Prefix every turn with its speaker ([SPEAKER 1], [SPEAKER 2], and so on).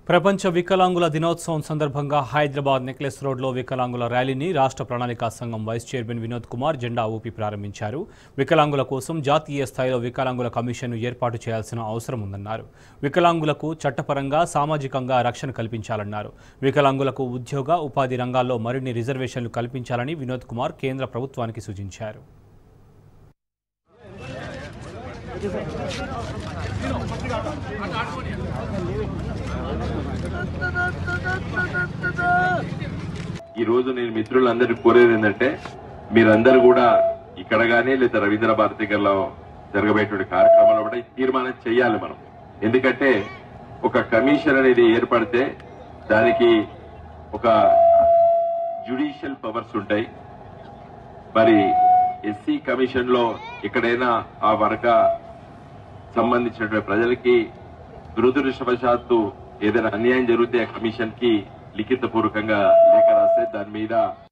[SPEAKER 1] ప్రపంచ వికలాంగుల దినోత్సవం సందర్భంగా హైదరాబాద్ నెక్లెస్ రోడ్లో వికలాంగుల ర్యాలీని రాష్ట్ర ప్రణాళికా సంఘం వైస్ చైర్మన్ వినోద్ కుమార్ జెండా ఊపి ప్రారంభించారు వికలాంగుల కోసం జాతీయ స్థాయిలో వికలాంగుల కమిషన్ను ఏర్పాటు చేయాల్సిన అవసరం ఉందన్నారు వికలాంగులకు చట్టపరంగా సామాజికంగా రక్షణ కల్పించాలన్నారు వికలాంగులకు ఉద్యోగ ఉపాధి రంగాల్లో మరిన్ని రిజర్వేషన్లు కల్పించాలని వినోద్ కుమార్ కేంద్ర ప్రభుత్వానికి సూచించారు
[SPEAKER 2] ఈ రోజు నేను మిత్రులందరికీ కోరేది ఏంటంటే మీరందరూ కూడా ఇక్కడ కానీ లేదా రవీంద్ర భారతి గారిలో జరగబోయేటువంటి కార్యక్రమంలో కూడా ఈ తీర్మానం చేయాలి మనం ఎందుకంటే ఒక కమిషన్ అనేది ఏర్పడితే దానికి ఒక జ్యుడిషియల్ పవర్స్ ఉంటాయి మరి ఎస్సీ కమిషన్ లో ఎక్కడైనా ఆ వర్గ సంబంధించినటువంటి ప్రజలకి దురదృష్టవశాత్తు ఏదైనా అన్యాయం జరిగితే ఆ కమిషన్ కి లిఖిత పూర్వకంగా లేఖ రాస్తే దాని మీద